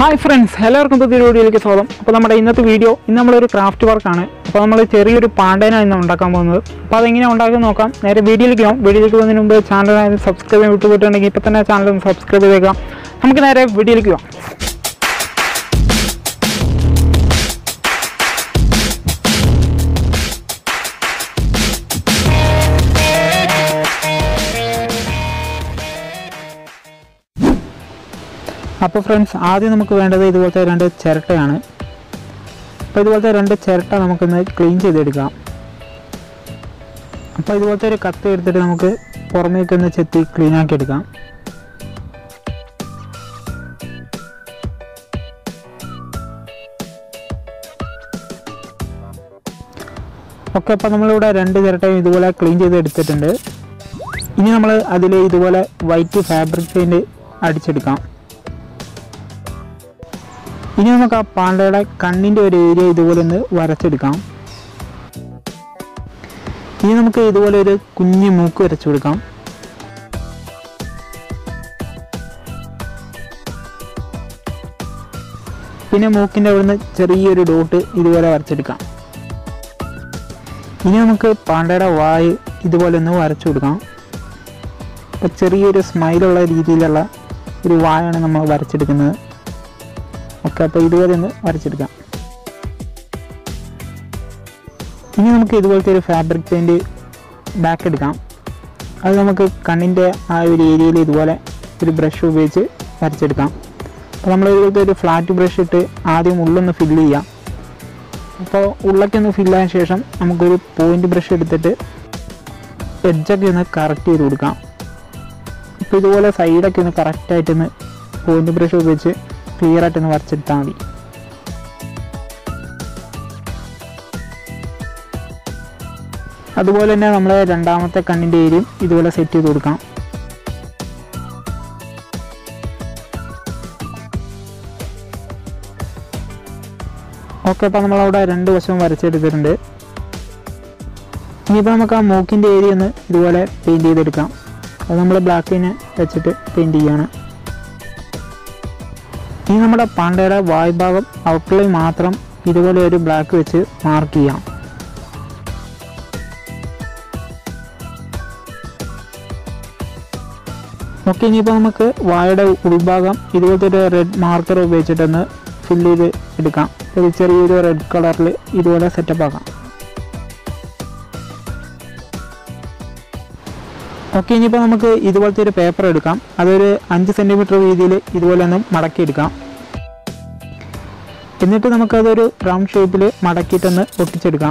hi friends എല്ലാവർക്കും പുതിയ വീഡിയോയിലേക്ക് സ്വാഗതം അപ്പോൾ നമ്മുടെ ഇന്നത്തെ വീഡിയോ ഇന്ന് നമ്മളൊരു ക്രാഫ്റ്റ് വർക്കാണ് അപ്പോൾ നമ്മൾ ചെറിയൊരു പാണ്ടേനാണ് ഇന്ന് ഉണ്ടാക്കാൻ പോകുന്നത് അപ്പോൾ അതെങ്ങനെ ഉണ്ടാക്കി നോക്കാം നേരെ വീഡിയോയിലേക്ക് പോകാം വീഡിയോയിലേക്ക് പോകുന്നതിന് മുമ്പ് ചാനൽ സബ്സ്ക്രൈബ് ചെയ്യാൻ വിട്ടുപോയിട്ടുണ്ടെങ്കിൽ ഇപ്പോൾ തന്നെ ചാനൽ ഒന്ന് സബ്സ്ക്രൈബ് ചെയ്തേക്കാം നമുക്ക് നേരെ വീഡിയോയിലേക്ക് പോകാം അപ്പോൾ ഫ്രണ്ട്സ് ആദ്യം നമുക്ക് വേണ്ടത് ഇതുപോലത്തെ രണ്ട് ചിരട്ടയാണ് അപ്പോൾ ഇതുപോലത്തെ രണ്ട് ചിരട്ട നമുക്കൊന്ന് ക്ലീൻ ചെയ്തെടുക്കാം അപ്പോൾ ഇതുപോലത്തെ ഒരു കത്തി എടുത്തിട്ട് നമുക്ക് പുറമേക്ക് ഒന്ന് ചെത്തി ക്ലീൻ ആക്കി എടുക്കാം ഓക്കെ അപ്പോൾ നമ്മളിവിടെ രണ്ട് ചിരട്ടയും ഇതുപോലെ ക്ലീൻ ചെയ്ത് എടുത്തിട്ടുണ്ട് ഇനി നമ്മൾ അതിൽ ഇതുപോലെ വൈറ്റ് ഫാബ്രിക് പെയിൻറ് അടിച്ചെടുക്കാം ഇനി നമുക്ക് ആ പാണ്ടയുടെ കണ്ണിൻ്റെ ഒരു ഏരിയ ഇതുപോലെ ഒന്ന് വരച്ചെടുക്കാം ഇനി നമുക്ക് ഇതുപോലെ ഒരു കുഞ്ഞു മൂക്ക് വരച്ചു കൊടുക്കാം പിന്നെ മൂക്കിൻ്റെ അവിടുന്ന് ചെറിയൊരു ഡോട്ട് ഇതുപോലെ വരച്ചെടുക്കാം ഇനി നമുക്ക് പാണ്ടയുടെ വായ് ഇതുപോലെ ഒന്ന് വരച്ചു കൊടുക്കാം അപ്പോൾ ചെറിയൊരു സ്മൈലുള്ള രീതിയിലുള്ള ഒരു വായാണ് നമ്മൾ വരച്ചെടുക്കുന്നത് ഓക്കെ അപ്പോൾ ഇതുപോലെ ഒന്ന് വരച്ചെടുക്കാം ഇനി നമുക്ക് ഇതുപോലത്തെ ഒരു ഫാബ്രിക് പെയിൻറ് ബാക്ക് എടുക്കാം അത് നമുക്ക് കണ്ണിൻ്റെ ആ ഒരു ഏരിയയിൽ ഇതുപോലെ ഒരു ബ്രഷ് ഉപയോഗിച്ച് വരച്ചെടുക്കാം അപ്പോൾ നമ്മൾ ഇതുപോലത്തെ ഒരു ഫ്ലാറ്റ് ബ്രഷ് ഇട്ട് ആദ്യം ഉള്ളൊന്ന് ഫില്ല് ചെയ്യാം അപ്പോൾ ഉള്ളൊക്കെ ഒന്ന് ഫില്ലായ ശേഷം നമുക്കൊരു പോയിൻ്റ് ബ്രഷ് എടുത്തിട്ട് എഡ്ജൊക്കെ ഒന്ന് കറക്റ്റ് ചെയ്ത് കൊടുക്കാം ഇപ്പോൾ ഇതുപോലെ സൈഡൊക്കെ ഒന്ന് കറക്റ്റായിട്ടൊന്ന് പോയിൻ്റ് ബ്രഷ് ഉപയോഗിച്ച് ക്ലിയർ ആയിട്ടൊന്ന് വരച്ചെടുത്താൽ മതി അതുപോലെ തന്നെ നമ്മൾ രണ്ടാമത്തെ കണ്ണിൻ്റെ ഏരിയയും ഇതുപോലെ സെറ്റ് ചെയ്ത് കൊടുക്കാം ഓക്കെ അപ്പോൾ നമ്മളവിടെ രണ്ട് വശവും വരച്ചെടുത്തിട്ടുണ്ട് ഇനിയിപ്പോൾ നമുക്ക് ആ മൂക്കിൻ്റെ ഏരിയ ഒന്ന് ഇതുപോലെ പെയിൻറ്റ് ചെയ്തെടുക്കാം അത് നമ്മൾ ബ്ലാക്കിനെ വെച്ചിട്ട് പെയിൻറ്റ് ചെയ്യാണ് ഇനി നമ്മുടെ പാണ്ടയുടെ വായ്ഭാഗം ഔട്ട്ലൈൻ മാത്രം ഇതുപോലെ ഒരു ബ്ലാക്ക് വെച്ച് മാർക്ക് ചെയ്യാം ഓക്കെ ഇനിയിപ്പോൾ നമുക്ക് വായുടെ ഉൾഭാഗം ഇതുപോലത്തെ ഒരു റെഡ് മാർക്കർ ഉപയോഗിച്ചിട്ടൊന്ന് ഫില്ല് ചെയ്ത് എടുക്കാം ഒരു ചെറിയൊരു റെഡ് കളറിൽ ഇതുപോലെ സെറ്റപ്പ് ആക്കാം ഓക്കെ ഇനിയിപ്പോൾ നമുക്ക് ഇതുപോലത്തെ ഒരു പേപ്പർ എടുക്കാം അതൊരു അഞ്ച് സെൻറ്റിമീറ്റർ വീതിയിൽ ഇതുപോലെ ഒന്ന് മടക്കി എടുക്കാം എന്നിട്ട് നമുക്കതൊരു റൗണ്ട് ഷേപ്പിൽ മടക്കിയിട്ടൊന്ന് ഒട്ടിച്ചെടുക്കാം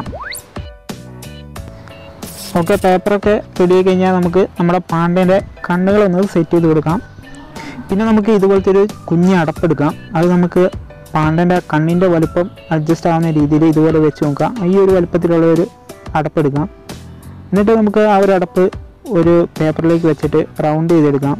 ഓക്കെ പേപ്പറൊക്കെ റെഡി ആയി കഴിഞ്ഞാൽ നമുക്ക് നമ്മുടെ പാണ്ടേൻ്റെ കണ്ണുകളൊന്ന് സെറ്റ് ചെയ്ത് കൊടുക്കാം പിന്നെ നമുക്ക് ഇതുപോലത്തെ ഒരു കുഞ്ഞ് അടപ്പെടുക്കാം അത് നമുക്ക് പാണ്ടൻ്റെ കണ്ണിൻ്റെ വലുപ്പം അഡ്ജസ്റ്റ് ആവുന്ന രീതിയിൽ ഇതുപോലെ വെച്ച് നോക്കാം ഈ ഒരു വലുപ്പത്തിലുള്ള ഒരു അടപ്പെടുക്കാം എന്നിട്ട് നമുക്ക് ആ ഒരു അടപ്പ് ഒരു പേപ്പറിലേക്ക് വെച്ചിട്ട് റൗണ്ട് ചെയ്തെടുക്കാം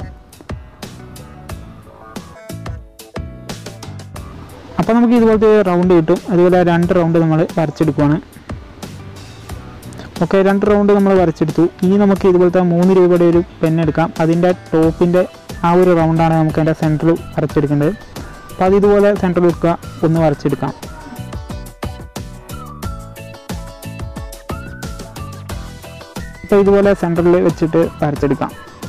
അപ്പോൾ നമുക്ക് ഇതുപോലത്തെ റൗണ്ട് കിട്ടും അതുപോലെ രണ്ട് റൗണ്ട് നമ്മൾ വരച്ചെടുക്കുവാണ് ഓക്കെ രണ്ട് റൗണ്ട് നമ്മൾ വരച്ചെടുത്തു ഇനി നമുക്ക് ഇതുപോലത്തെ മൂന്ന് രൂപയുടെ ഒരു പെൻ എടുക്കാം അതിൻ്റെ ടോപ്പിൻ്റെ ആ ഒരു റൗണ്ടാണ് നമുക്ക് അതിൻ്റെ സെൻറ്ററിൽ വരച്ചെടുക്കേണ്ടത് അപ്പോൾ അത് ഇതുപോലെ സെൻറ്ററിൽ വെക്കുക ഒന്ന് വരച്ചെടുക്കാം അപ്പോൾ ഇതുപോലെ സെൻറ്ററിൽ വെച്ചിട്ട് വരച്ചെടുക്കാം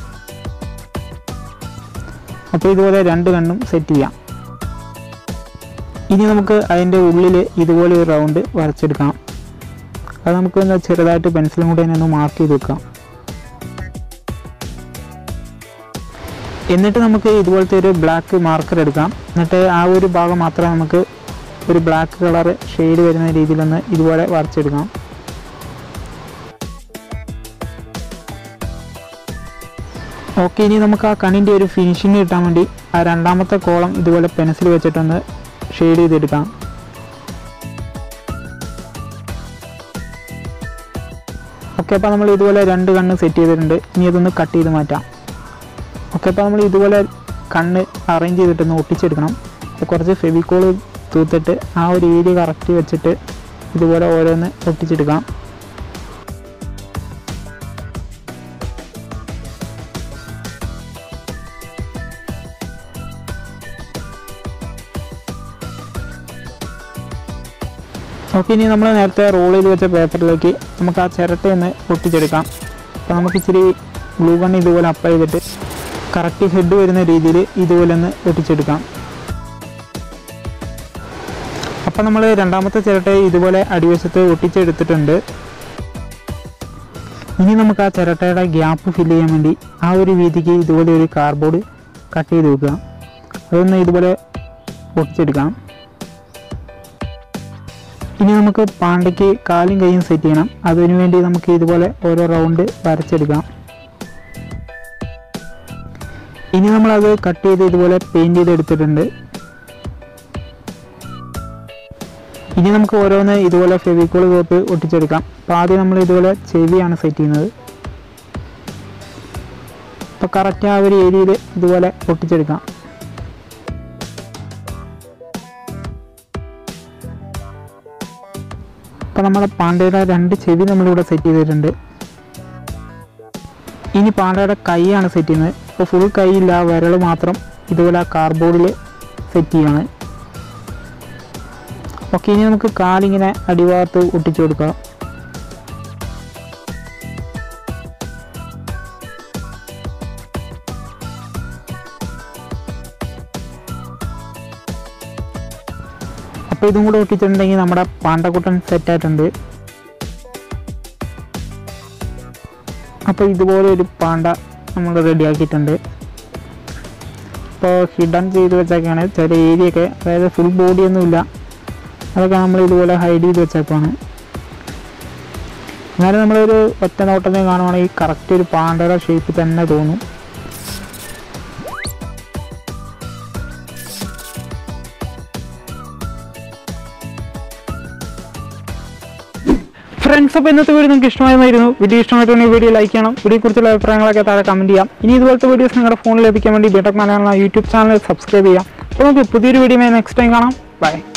അപ്പോൾ ഇതുപോലെ രണ്ട് കണ്ണും സെറ്റ് ചെയ്യാം ഇനി നമുക്ക് അതിൻ്റെ ഉള്ളിൽ ഇതുപോലെ ഒരു റൗണ്ട് വരച്ചെടുക്കാം അത് നമുക്ക് ഒന്ന് ചെറുതായിട്ട് പെൻസിലും കൂടെ ഒന്ന് മാർക്ക് ചെയ്ത് വെക്കാം എന്നിട്ട് നമുക്ക് ഇതുപോലത്തെ ഒരു ബ്ലാക്ക് മാർക്കർ എടുക്കാം എന്നിട്ട് ആ ഒരു ഭാഗം മാത്രം നമുക്ക് ഒരു ബ്ലാക്ക് കളർ ഷെയ്ഡ് വരുന്ന രീതിയിലൊന്ന് ഇതുപോലെ വരച്ചെടുക്കാം ഓക്കെ ഇനി നമുക്ക് ആ കണ്ണിൻ്റെ ഒരു ഫിനിഷിങ് കിട്ടാൻ വേണ്ടി ആ രണ്ടാമത്തെ കോളം ഇതുപോലെ പെൻസിൽ വെച്ചിട്ടൊന്ന് ഷെയ്ഡ് ചെയ്തെടുക്കാം ഓക്കെ അപ്പോൾ നമ്മൾ ഇതുപോലെ രണ്ട് കണ്ണ് സെറ്റ് ചെയ്തിട്ടുണ്ട് ഇനി അതൊന്ന് കട്ട് ചെയ്ത് മാറ്റാം ഓക്കെ അപ്പോൾ നമ്മൾ ഇതുപോലെ കണ്ണ് അറേഞ്ച് ചെയ്തിട്ടൊന്ന് ഒട്ടിച്ചെടുക്കണം അപ്പോൾ കുറച്ച് ഫെവിക്കോൾ തൂത്തിട്ട് ആ ഒരു ഏരിയ കറക്റ്റ് വെച്ചിട്ട് ഇതുപോലെ ഓരോന്ന് ഒട്ടിച്ചെടുക്കാം ഓക്കെ ഇനി നമ്മൾ നേരത്തെ റോൾ ചെയ്ത് വെച്ച പേപ്പറിലേക്ക് നമുക്ക് ആ ചിരട്ടയൊന്ന് ഒട്ടിച്ചെടുക്കാം അപ്പോൾ നമുക്ക് ഇച്ചിരി ഗ്ലൂ ഗൺ ഇതുപോലെ അപ്ലൈ ചെയ്തിട്ട് കറക്റ്റ് ഹെഡ് വരുന്ന രീതിയിൽ ഇതുപോലെ ഒന്ന് ഒട്ടിച്ചെടുക്കാം അപ്പോൾ നമ്മൾ രണ്ടാമത്തെ ചിരട്ട ഇതുപോലെ അടിവശത്ത് ഒട്ടിച്ചെടുത്തിട്ടുണ്ട് ഇനി നമുക്ക് ആ ചിരട്ടയുടെ ഗ്യാപ്പ് ഫില്ല് ചെയ്യാൻ വേണ്ടി ആ ഒരു വീതിക്ക് ഇതുപോലെ ഒരു കാർഡ്ബോർഡ് കട്ട് ചെയ്ത് വെക്കുക അതൊന്ന് ഇതുപോലെ ഒട്ടിച്ചെടുക്കാം ഇനി നമുക്ക് പാണ്ടയ്ക്ക് കാലും കൈയും സെറ്റ് ചെയ്യണം അതിനു വേണ്ടി നമുക്ക് ഇതുപോലെ ഓരോ റൗണ്ട് വരച്ചെടുക്കാം ഇനി നമ്മളത് കട്ട് ചെയ്ത് ഇതുപോലെ പെയിൻറ് ചെയ്തെടുത്തിട്ടുണ്ട് ഇനി നമുക്ക് ഓരോന്ന് ഇതുപോലെ ഫെവിക്കോൾ കോപ്പ് ഒട്ടിച്ചെടുക്കാം അപ്പോൾ ആദ്യം നമ്മൾ ഇതുപോലെ ചെവിയാണ് സെറ്റ് ചെയ്യുന്നത് അപ്പോൾ കറക്റ്റ് ആ ഒരു ഏരിയയിൽ ഇതുപോലെ ഒട്ടിച്ചെടുക്കാം അപ്പോൾ നമ്മുടെ പാണ്ടയുടെ രണ്ട് ചെവി നമ്മളിവിടെ സെറ്റ് ചെയ്തിട്ടുണ്ട് ഇനി പാണ്ടയുടെ കൈയാണ് സെറ്റ് ചെയ്യുന്നത് അപ്പോൾ ഫുൾ കൈയില്ല വിരൽ മാത്രം ഇതുപോലെ ആ കാർഡ്ബോർഡിൽ സെറ്റ് ചെയ്യാണ് ഓക്കെ ഇനി നമുക്ക് കാലിങ്ങനെ അടിഭാഗത്ത് ഒട്ടിച്ചു കൊടുക്കാം അപ്പോൾ ഇതും കൂടെ ഒട്ടിച്ചിട്ടുണ്ടെങ്കിൽ നമ്മുടെ പാണ്ടക്കുട്ടൻ സെറ്റ് ആയിട്ടുണ്ട് അപ്പോൾ ഇതുപോലെ ഒരു പാണ്ട നമ്മൾ റെഡിയാക്കിയിട്ടുണ്ട് ഇപ്പോൾ ഹിഡൻ ചെയ്ത് വെച്ചൊക്കെയാണ് ചില ഏരിയയൊക്കെ അതായത് ഫുൾ ബോഡിയൊന്നുമില്ല അതൊക്കെ നമ്മൾ ഇതുപോലെ ഹൈഡ് ചെയ്ത് വെച്ചേക്കാണ് എന്നാലും നമ്മളൊരു ഒറ്റ നോട്ടത്തിൽ കാണുവാണെങ്കിൽ കറക്റ്റ് ഒരു പാണ്ടയുടെ ഷേപ്പ് തന്നെ തോന്നും ഫ്രണ്ട്സ് അപ്പോൾ ഇന്നത്തെ വീഡിയോ നിങ്ങൾക്ക് ഇഷ്ടമായിരുന്നു വീഡിയോ ഇഷ്ടമായിട്ടുണ്ടെങ്കിൽ വീഡിയോ ലൈക്ക് ചെയ്യണം വീഡിയോയെക്കുറിച്ചുള്ള അഭിപ്രായങ്ങളൊക്കെ താഴെ കമൻറ്റ് ചെയ്യാം ഇനി ഇതുപോലത്തെ വീഡിയോസ് നിങ്ങളുടെ ഫോണിൽ ലഭിക്കാൻ വേണ്ടി BTech Malayalam YouTube channel subscribe ചെയ്യാം അപ്പോൾ നമുക്ക് പുതിയൊരു വീഡിയോ നെക്സ്റ്റ് ടൈം കാണാം ബൈ